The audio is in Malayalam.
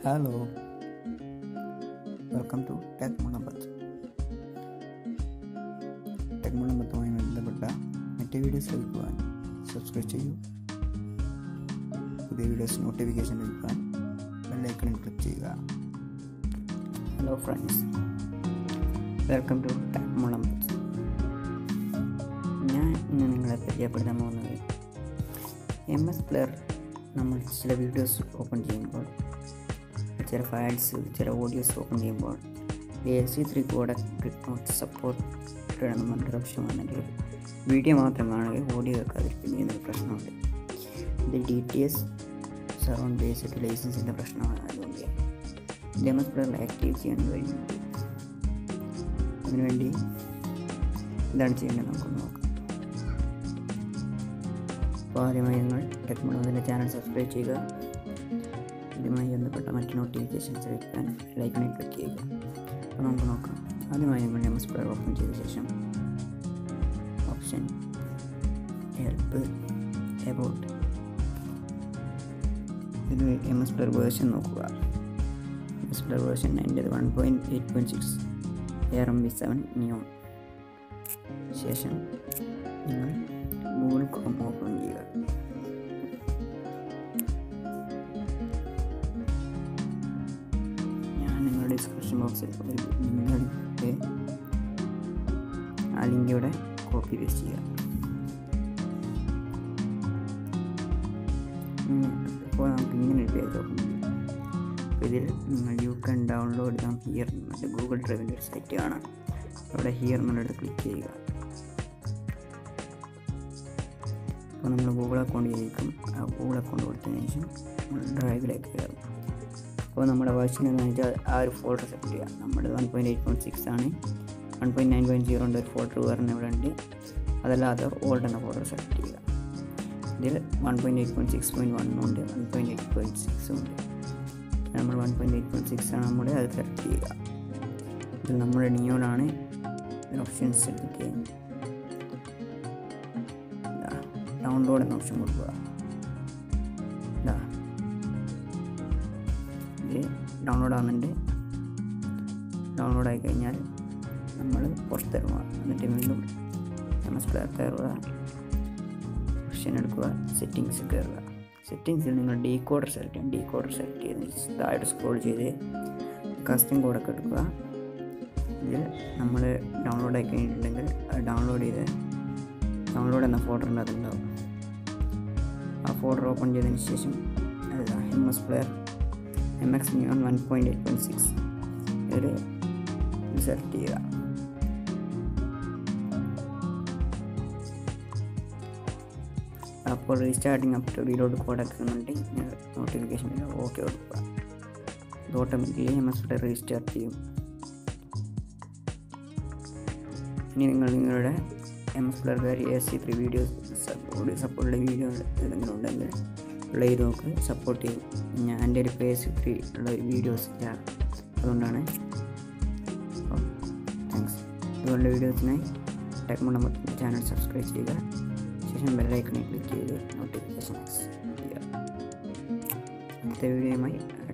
hello welcome to tech Mulampath tech മുളമ്പത്തുമായി ബന്ധപ്പെട്ട മറ്റ് വീഡിയോസ് ലഭിക്കുവാൻ സബ്സ്ക്രൈബ് ചെയ്യൂ പുതിയ വീഡിയോസ് നോട്ടിഫിക്കേഷൻ ലഭിക്കാൻ ബെല്ലൈക്കണിൽ ക്ലിക്ക് ചെയ്യുക hello friends welcome to tech Mulampath ഞാൻ ഇന്ന് നിങ്ങളെ പരിചയപ്പെടുത്താൻ പോകുന്നത് എം എസ് പ്ലെയർ നമ്മൾ ചില വീഡിയോസ് ഓപ്പൺ ചെയ്യുമ്പോൾ ചില ഫയൽസ് ചില ഓഡിയോസ് ഓപ്പൺ ചെയ്യുമ്പോൾ A C three codec not support എന്ന് പറഞ്ഞൊരു ഓപ്ഷൻ വന്നെങ്കിൽ വീഡിയോ മാത്രം കാണുകയും ഓഡിയോ കേൾക്കാതിരിക്കുന്ന എന്നൊരു പ്രശ്നമുണ്ട് ഇത് D T S surround based ലൈസൻസിൻ്റെ പ്രശ്നമാണ് അതുകൊണ്ട് ഇത് എം എസ് പ്ലെയറിൽ ആക്റ്റീവ് ചെയ്യാൻ കഴിയുന്നുണ്ട് അതിനുവേണ്ടി എന്താണ് ചെയ്യേണ്ടത് നമുക്ക് നോക്കാം അപ്പോൾ ആദ്യമായി നിങ്ങൾ ടെക്നോളജിൻ്റെ ചാനൽ സബ്സ്ക്രൈബ് ചെയ്യുക ഇതുമായി ബന്ധപ്പെട്ട മറ്റ് നോട്ടിഫിക്കേഷൻസ് ലഭിക്കാൻ ലൈക്കണിൽ ക്ലിക്ക് ചെയ്യുക അപ്പോൾ നമുക്ക് നോക്കാം ആദ്യമായി നിങ്ങൾ എം എസ് പ്ലെയർ ഓപ്പൺ ചെയ്ത ശേഷം ഓപ്ഷൻ ഹെൽപ്പ് എബൌട്ട് ഇത് എം എസ് പ്ലെയർ വേർഷൻ നോക്കുക എം എസ് പ്ലെയർ വേർഷൻ എൻ്റെത് one point eight point six air M B seven neon ശേഷം നിങ്ങൾ ഗൂഗിൾ ക്രോം ഓപ്പൺ ചെയ്യുക ഞാൻ നിങ്ങളുടെ ഡിസ്ക്രിപ്ഷൻ ബോക്സിൽ ഒരു ലിങ്ക് ആ ലിങ്ക് ഇവിടെ കോപ്പി പേസ്റ്റ് ചെയ്യുക ഉം, ഇപ്പോൾ നമുക്ക് ഇങ്ങനെ ഒരു പേജ് ഓപ്പൺ ചെയ്യാം അപ്പോൾ ഇതിൽ നിങ്ങൾ you can download them here മറ്റേ ഗൂഗിൾ ഡ്രൈവിൻ്റെ ഒരു സൈറ്റ് കാണാം അവിടെ ഹിയർ എന്നുള്ളത് ക്ലിക്ക് ചെയ്യുക അപ്പോൾ നമ്മൾ ഗൂഗിൾ അക്കൗണ്ട് ചെയ്തിരിക്കും ആ ഗൂഗിൾ അക്കൗണ്ട് കൊടുത്തതിന് ശേഷം നമ്മൾ ഡ്രൈവിലേക്ക് കയറും അപ്പോൾ നമ്മുടെ വേർഷൻ എന്ന് വെച്ചാൽ ആ ഒരു ഫോൾഡർ സെലക്ട് ചെയ്യുക നമ്മുടെ one point eight point six ആണ് വൺ പോയിൻറ്റ് നയൻ പോയിൻറ്റ് സീറോൻ്റെ ഒരു ഫോൾഡർ വേറെ ഇവിടെ ഉണ്ട് അതല്ലാതെ ഓൾഡ് എന്ന ഫോൾഡർ സെലക്ട് ചെയ്യുക ഇതിൽ one point eight point six point വണ്ണും ഉണ്ട് വൺ പോയിൻറ്റ് എയ്റ്റ് പോയിൻറ്റ് സിക്സും ഉണ്ട് നമ്മൾ one point eight point six ആണ് നമ്മുടെ അത് സെലക്ട് ചെയ്യുക ഇതിൽ നമ്മുടെ നിയോണാണ് ഓപ്ഷൻസ് സെലക്ട് ചെയ്യുക ഡൗൺലോഡ് എന്ന ഓപ്ഷൻ കൊടുക്കുക ഇതാ ഇത് ഡൗൺലോഡ് ആവുന്നുണ്ട് ഡൗൺലോഡ് ആയി കഴിഞ്ഞാൽ നമ്മൾ പുറത്തിറങ്ങുക എന്നിട്ട് വീണ്ടും എം എസ് പ്ലെയർ കയറുക ഓപ്ഷൻ എടുക്കുക സെറ്റിങ്സ് കയറുക സെറ്റിങ്സിൽ നിങ്ങൾ ഡീ കോഡർ സെലക്ട് ചെയ്യണം ഡീ കോഡർ സെലക്ട് ചെയ്ത് താഴെ സ്ക്രോൾ ചെയ്ത് കസ്റ്റം കോഡൊക്കെ എടുക്കുക ഇതിൽ നമ്മൾ ഡൗൺലോഡ് ആയി കഴിഞ്ഞിട്ടുണ്ടെങ്കിൽ ഡൗൺലോഡ് ചെയ്ത് ഡൗൺലോഡ് എന്ന ഫോൾഡർ ഉണ്ട് അതുണ്ടാവും ആ ഫോൾഡർ ഓപ്പൺ ചെയ്തതിന് ശേഷം അല്ല M S player M X neon one point eight point six ഒരു സെലക്ട് ചെയ്യുക അപ്പോൾ റീസ്റ്റാർട്ടിങ് അപ്പ് ടു റീലോഡ് കോഡൊക്കെ എന്നുണ്ടെങ്കിൽ നോട്ടിഫിക്കേഷൻ ഓക്കെ കൊടുക്കുക ഇത് automatically M S player restart ചെയ്യും ഇനി നിങ്ങൾ നിങ്ങളുടെ എം എസ് പ്ലെയർക്കാർ A C three videos support സപ്പോർട്ടുള്ള വീഡിയോ ഏതെങ്കിലും ഉണ്ടെങ്കിൽ പ്ലേ ചെയ്ത് നോക്ക് സപ്പോർട്ട് ചെയ്യും ഞാൻ എൻ്റെ ഒരു പേ സി ത്രീ ഉള്ള വീഡിയോസ് ഇല്ല അതുകൊണ്ടാണ് താങ്ക്സ് ഇതുപോലുള്ള വീഡിയോസിനായി ടെക് നമ്പർ ചാനൽ സബ്സ്ക്രൈബ് ചെയ്യുക ശേഷം ബെല്ലൈക്കണിൽ ക്ലിക്ക് ചെയ്ത് നോട്ടിഫിക്കേഷൻസ് ചെയ്യുക അടുത്ത വീഡിയോയുമായി